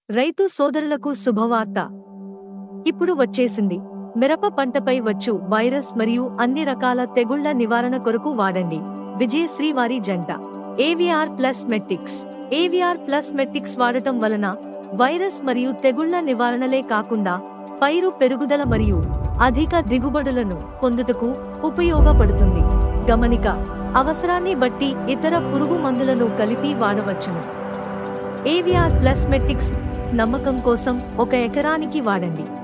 రైతు సోదరులకు శుభవార్త ఇప్పుడు వచ్చేసింది మిరప పంటపై వచ్చు వైరస్ మరియు అన్ని రకాల తెగుళ్ల నివారణ కొరకు వాడండి విజయశ్రీ వారి జంట ఏవిఆర్ ప్లస్ మెట్టిక్స్ ఏవిఆర్ ప్లస్ మెట్టిక్స్ వాడటం వలన వైరస్ మరియు తెగుళ్ల నివారణలే కాకుండా పైరు పెరుగుదల మరియు అధిక దిగుబడులను పొందుటకు ఉపయోగపడుతుంది గమనిక అవసరాన్ని బట్టి ఇతర పురుగు మందులను కలిపి వాడవచ్చును ఏవిఆర్ ప్లస్ మెట్టిక్స్ నమ్మకం కోసం ఒక ఎకరానికి వాడండి